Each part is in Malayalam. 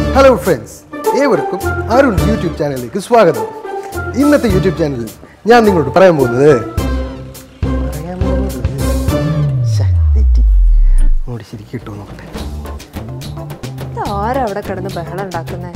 ഹലോ ഫ്രണ്ട്സ് ഏവർക്കും അരുൺ യൂട്യൂബ് ചാനലിലേക്ക് സ്വാഗതം ഇന്നത്തെ യൂട്യൂബ് ചാനലിൽ ഞാൻ നിങ്ങളോട് പറയാൻ പോകുന്നത് പറയാൻ പോകുന്നത് ശ്ശെ, തെറ്റി അങ്ങോട്ട് ശരിക്കും കിട്ടുമോ നോക്കട്ടെ ആരാ അവിടെ കിടന്ന് ബഹളം ഉണ്ടാക്കുന്നേ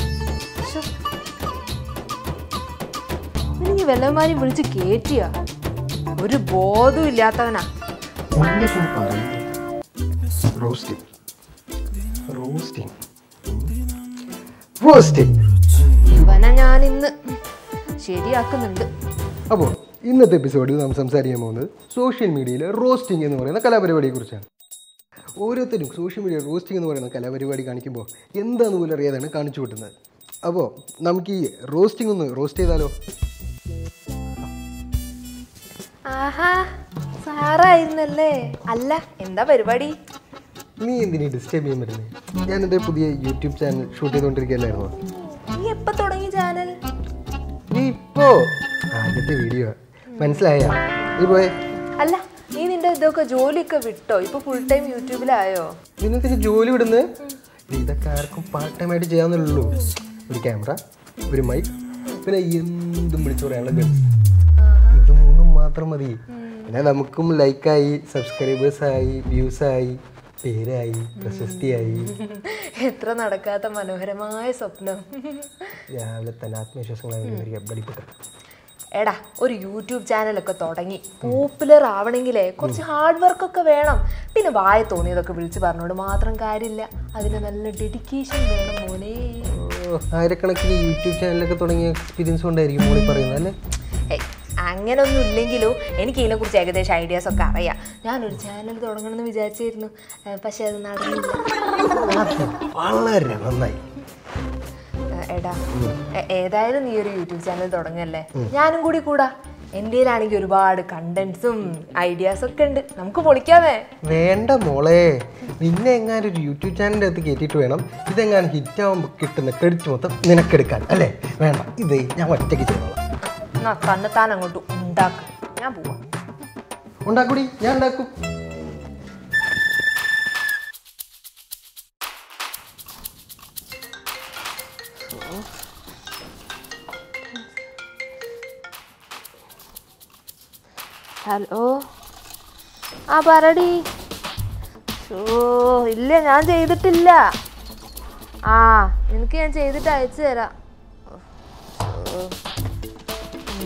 നീ വല്ലമാരും വിളിച്ച് കേറ്റിയ ഒരു ബോധവും ഇല്ലാത്തവനാ എന്തൊക്കെയാണ് പറയുന്നത് റോസ്റ്റിംഗ് റോസ്റ്റിംഗ് റോസ്റ്റിംഗ് ഇവനെ ഞാൻ ഇന്ന് ശരിയാക്കുന്നുണ്ട് അപ്പോൾ ഇന്നത്തെ എപ്പിസോഡിൽ നാം സംസാരിക്കാൻ പോകുന്നത് സോഷ്യൽ മീഡിയയിലെ റോസ്റ്റിംഗ് എന്ന് പറയുന്ന കലാപരിപാടിയെക്കുറിച്ചാണ് ഓരോരുത്തരും സോഷ്യൽ മീഡിയ റോസ്റ്റിംഗ് എന്ന് പറയുന്ന കലാപരിപാടി കാണിക്കുമ്പോൾ എന്താണെന്ന് പോലും അറിയാതാണ് കാണിച്ചു കൂട്ടുന്നത് അപ്പോൾ നമുക്ക് ഈ റോസ്റ്റിംഗ് ഒന്ന് റോസ്റ്റ് ചെയ്താലോ ആഹാ സാറായിരുന്നല്ലേ അല്ല എന്താ പരിപാടി നീ എന്തിനീ ഡിസ്റ്റർബ് ചെയ്യാൻ പറ്റുന്നത് ഞാൻ എൻ്റെ പുതിയ യൂട്യൂബ് ചാനൽ ഷൂട്ട് ചെയ്തുകൊണ്ടിരിക്കുകയല്ലായിരുന്നോ നീ എപ്പ തുടങ്ങി ചാനൽ നീ ഇപ്പോ ആദ്യത്തെ വീഡിയോ മനസ്സിലായ നീ പോയെ അല്ല നീ നിന്റെ ഇതൊക്കെ ജോലിയൊക്കെ വിട്ടോ ഇപ്പൊ ഫുൾ ടൈം യൂട്യൂബിലായോ നിന്നത്തിന് ജോലി വിടുന്നത് ഇതൊക്കെ ആർക്കും പാർട്ട് ടൈം ആയിട്ട് ചെയ്യാന്നുള്ളൂ ഒരു ക്യാമറ ഒരു മൈക്ക് പിന്നെ എന്തും വിളിച്ചു പറയാനുള്ള ഗൾസ് ഇത് മൂന്നും മാത്രം മതി പിന്നെ നമുക്കും ലൈക്കായി സബ്സ്ക്രൈബേഴ്സായി വ്യൂസായി പേരായി പ്രശസ്തിയായി എത്ര നടക്കാത്ത മനോഹരമായ സ്വപ്നം രാവിലെ തന്നെ ആത്മവിശ്വാസങ്ങളായി ബലിപ്പെട്ടു എടാ ഒരു യൂട്യൂബ് ചാനലൊക്കെ തുടങ്ങി പോപ്പുലർ ആവണമെങ്കിലേ കുറച്ച് ഹാർഡ് വർക്ക് ഒക്കെ വേണം പിന്നെ വായ തോന്നിയതൊക്കെ വിളിച്ച് പറഞ്ഞോണ്ട് മാത്രം കാര്യമില്ല അതിന് നല്ല ഡെഡിക്കേഷൻ വേണം മോനെ ഓ, ആയിരക്കണക്കിന് യൂട്യൂബ് ചാനലൊക്കെ തുടങ്ങിയ എക്സ്പീരിയൻസ് കൊണ്ടായിരിക്കും മോളി പറയുന്നത് അല്ലേ ഏയ് അങ്ങനൊന്നും ഇല്ലെങ്കിലും എനിക്ക് ഇതിനെക്കുറിച്ച് ഏകദേശം ഐഡിയാസ് ഒക്കെ അറിയാം ഞാനൊരു ചാനൽ തുടങ്ങണമെന്ന് വിചാരിച്ചിരുന്നു ഏഹ് പക്ഷെ അത് നടന്നില്ല അത് വളരെ നന്നായി ഏഹ് എടാ ഏ- ഏതായാലും നീ ഒരു യൂട്യൂബ് ചാനൽ തുടങ്ങല്ലേ ഞാനും കൂടി കൂടാ എൻ്റെ ഒരുപാട് കണ്ടന്റ്സും ഐഡിയാസ് ഒക്കെ ഉണ്ട് നമുക്ക് പൊളിക്കാമേ വേണ്ട മോളെ നിന്നെ എങ്ങാനും ഒരു യൂട്യൂബ് ചാനലിൻ്റെ അകത്ത് കയറ്റിയിട്ട് വേണം ഇതെങ്ങാനും ഹിറ്റ് ആകുമ്പോൾ കിട്ടുന്ന ക്രെഡിറ്റ് മൊത്തം നിനക്കെടുക്കാൻ അല്ലേ വേണ്ട ഇത് ഞാൻ ഒറ്റയ്ക്ക് ചെയ്തോളാം എന്നാ തന്നെത്താൻ അങ്ങോട്ട് ഉണ്ടാക്കും ഞാൻ പോവാം ഉണ്ടാക്കൂടി ഞാൻ ഉണ്ടാക്കും ഹലോ ആ പറടി ഓ ഇല്ല ഞാൻ ചെയ്തിട്ടില്ല ആ നിനക്ക് ഞാൻ ചെയ്തിട്ട് അയച്ചു തരാം ഓ. ഉം.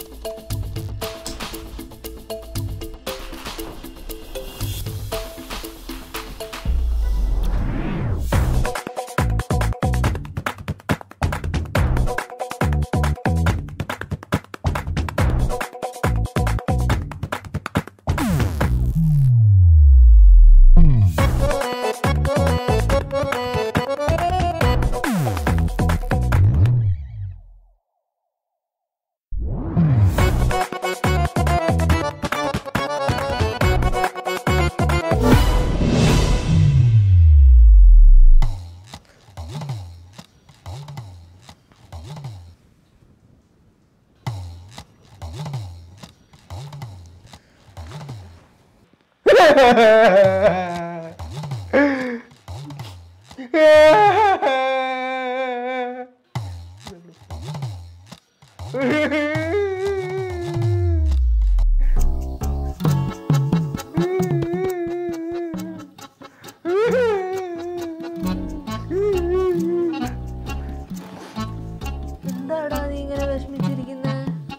എന്താടാ നീ ഇങ്ങനെ വിഷമിച്ചിരിക്കുന്നേ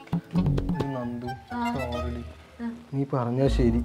നന്ദു sorry. നീ പറഞ്ഞാൽ ശരി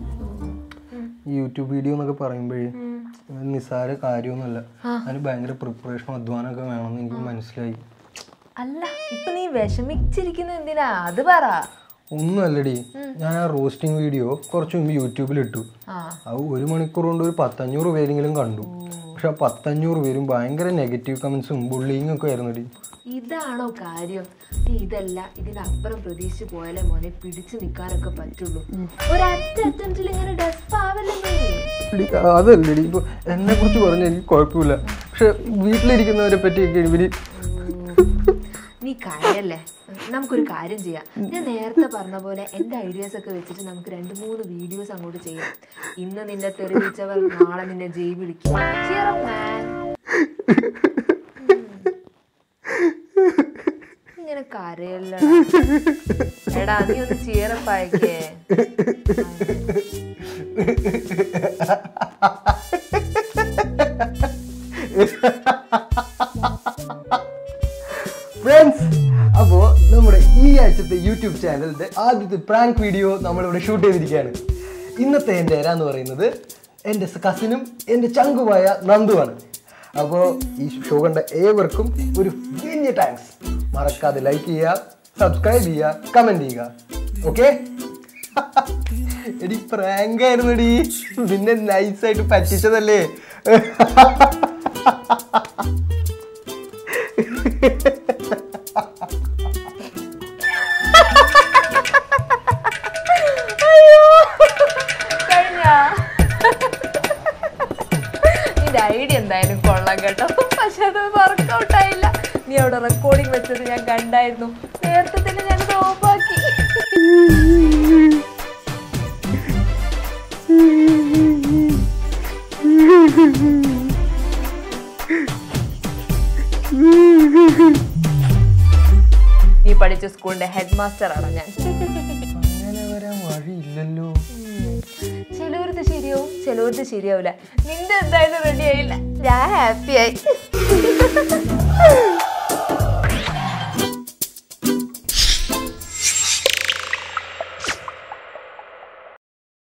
ഈ യൂട്യൂബ് വീഡിയോ എന്നൊക്കെ പറയുമ്പോഴേ അത് നിസ്സാര കാര്യമൊന്നുമല്ല അതിന് ഭയങ്കര പ്രിപ്പറേഷനും അധ്വാനമൊക്കെ വേണമെന്ന് എനിക്ക് മനസ്സിലായി അല്ല ഇപ്പൊ നീ വിഷമിച്ചിരിക്കുന്ന എന്തിനാ അത് പറ ഒന്നുമല്ലടി ഞാൻ ആ റോസ്റ്റിംഗ് വീഡിയോ കുറച്ച് മുമ്പ് യൂട്യൂബിൽ ഇട്ടു ആ അത് ഒരു മണിക്കൂർ കൊണ്ട് ഒരു പത്തഞ്ഞൂറ് പേരെങ്കിലും കണ്ടു പക്ഷെ ആ പത്തഞ്ഞൂറ് പേരും ഭയങ്കര നെഗറ്റീവ് കമൻസും ബുള്ളിങ് ഒക്കെ ആയിരുന്നടി ഇതാണോ കാര്യം നീ ഇതല്ല ഇതിനപ്പുറം പ്രതീക്ഷിച്ച് പോയാലേ മോനെ പിടിച്ചു നിൽക്കാനൊക്കെ പറ്റുള്ളൂ ഒരൊറ്റ അറ്റംപ്റ്റിൽ ഇങ്ങനെ ഡെസ്പ് ആവല്ലേ നീ എടി, അതല്ലടി ഇപ്പോൾ എന്നെ കുറിച്ച് പറഞ്ഞാൽ എനിക്ക് കുഴപ്പമില്ല പക്ഷെ വീട്ടിലിരിക്കുന്നവരെ പറ്റിയൊക്കെ ഇവര് നീ കരയല്ലേ നമുക്കൊരു കാര്യം ചെയ്യാം ഞാൻ നേരത്തെ പറഞ്ഞ പോലെ എൻ്റെ ഐഡിയാസ് ഒക്കെ വെച്ചിട്ട് നമുക്ക് രണ്ട് മൂന്ന് വീഡിയോസ് അങ്ങോട്ട് ചെയ്യാം ഇന്ന് നിന്നെ തെറിവിച്ചവർ നാളെ നിന്നെ ജയ് വിളിക്കും Cheer up, man. ഉം. കരയല്ല എടാ നീ ഒന്ന് ചീറപ്പായക്കേ ഫ്രണ്ട്സ് അപ്പോൾ നമ്മുടെ ഈ ആഴ്ചത്തെ യൂട്യൂബ് ചാനലിന്റെ ആദ്യത്തെ പ്രാങ്ക് വീഡിയോ നമ്മളിവിടെ ഷൂട്ട് ചെയ്തിരിക്കുകയാണ് ഇന്നത്തെ എൻ്റെ ഇര എന്ന് പറയുന്നത് എൻ്റെ കസിനും എൻ്റെ ചങ്കുമായ നന്ദുവാണ് അപ്പോൾ ഈ ഷോ കണ്ട ഏവർക്കും ഒരു വലിയ താങ്ക്സ് മറക്കാതെ ലൈക്ക് ചെയ്യുക സബ്സ്ക്രൈബ് ചെയ്യുക കമൻറ്റ് ചെയ്യുക ഓക്കെ എടി പ്രാങ്ക് ആയിരുന്നെടി പിന്നെ നൈസായിട്ട് പറ്റിച്ചതല്ലേ കഴിഞ്ഞാ നിന്റെ ഐഡിയ എന്തായാലും കൊള്ളാം കേട്ടോ പക്ഷെ അത് വർക്കൗട്ട് ആയില്ല നീ അവിടെ റെക്കോർഡിംഗ് വെച്ചത് ഞാൻ കണ്ടായിരുന്നു നേരത്തെ തന്നെ ഞാനത് ഓഫാക്കി നീ പഠിച്ച സ്കൂളിന്റെ ഹെഡ് മാസ്റ്റർ ആണ് ഞാൻ അങ്ങനെ വരാൻ വഴിയില്ലല്ലോ ചിലവരത് ശരിയാവും ചിലവരത് ശരിയാവില്ല നിന്റെ എന്തായാലും റെഡി ആയില്ല ഞാൻ ഹാപ്പി ആയി